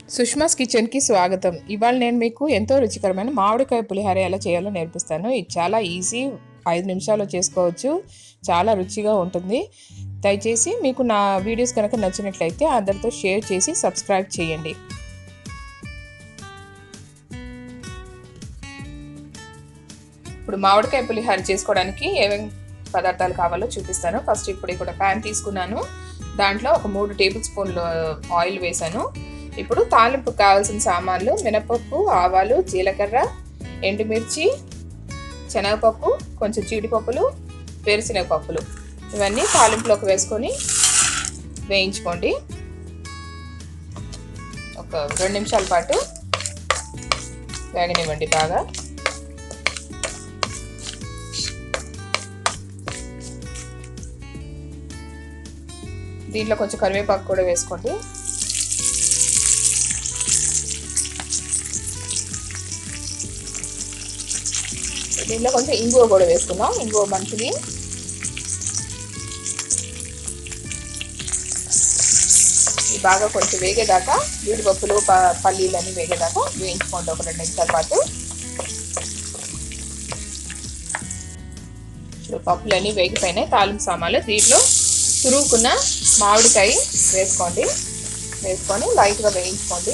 సుష్మాస్ కిచెన్కి స్వాగతం ఇవాళ నేను మీకు ఎంతో రుచికరమైన మామిడికాయ పులిహోర ఎలా చేయాలో నేర్పిస్తాను ఇది చాలా ఈజీ ఐదు నిమిషాల్లో చేసుకోవచ్చు చాలా రుచిగా ఉంటుంది దయచేసి మీకు నా వీడియోస్ కనుక నచ్చినట్లయితే అందరితో షేర్ చేసి సబ్స్క్రైబ్ చేయండి ఇప్పుడు మామిడికాయ పులిహోర చేసుకోవడానికి ఏమేమి పదార్థాలు కావాలో చూపిస్తాను ఫస్ట్ ఇప్పుడు ఇక్కడ ప్యాన్ తీసుకున్నాను దాంట్లో ఒక మూడు టేబుల్ స్పూన్లు ఆయిల్ వేసాను ఇప్పుడు తాలింపు కావాల్సిన సామాన్లు మినపప్పు ఆవాలు జీలకర్ర ఎండుమిర్చి శనగపప్పు కొంచెం జీడిపప్పులు వేరుశనగపప్పులు ఇవన్నీ తాలింపులోకి వేసుకొని వేయించుకోండి ఒక రెండు నిమిషాల పాటు వేగనివ్వండి బాగా దీంట్లో కొంచెం కరివేపాకు కూడా వేసుకోండి దీంట్లో కొంచెం ఇంగువ కూడా వేసుకుందాం ఇంగువ మంచిది ఇది బాగా కొంచెం వేగేదాకా జీడిపప్పులు పల్లీలు అన్నీ వేగేదాకా వేయించుకోండి ఒక రెండు నిమిషాల పాటు ఇప్పుడు పప్పులన్నీ వేగిపోయినాయి తాలింపు సామాన్లు దీంట్లో తురుముకున్న మామిడికాయ వేసుకోండి వేసుకొని లైట్గా వేయించుకోండి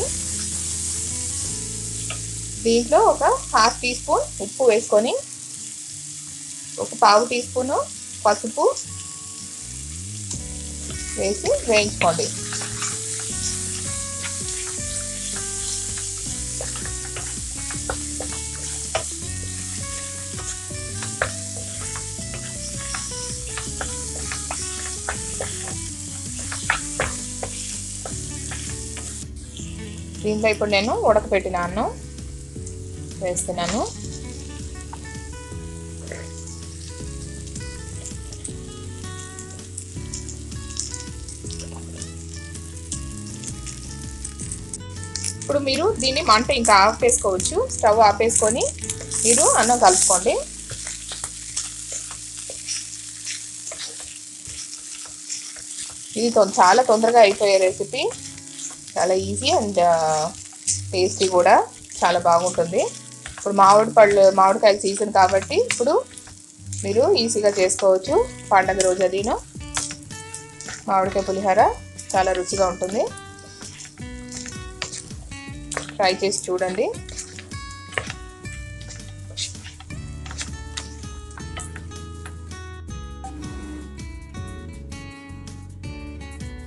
దీంట్లో ఒక హాఫ్ టీ స్పూన్ ఉప్పు వేసుకొని ఒక పావు టీ స్పూన్ పసుపు వేసి వేయించుకోండి దీంట్లో ఇప్పుడు నేను ఉడకపెట్టిన అన్నం వేస్తున్నాను ఇప్పుడు మీరు దీన్ని మంట ఇంకా ఆపేసుకోవచ్చు స్టవ్ ఆపేసుకొని మీరు అన్నం కలుపుకోండి ఇది చాలా తొందరగా అయిపోయే రెసిపీ చాలా ఈజీ అండ్ టేస్టీ కూడా చాలా బాగుంటుంది ఇప్పుడు మామిడి పళ్ళు మామిడికాయల సీజన్ కాబట్టి ఇప్పుడు మీరు ఈజీగా చేసుకోవచ్చు పండగ రోజు అదిను మామిడికాయ పులిహోర చాలా రుచిగా ఉంటుంది ట్రై చేసి చూడండి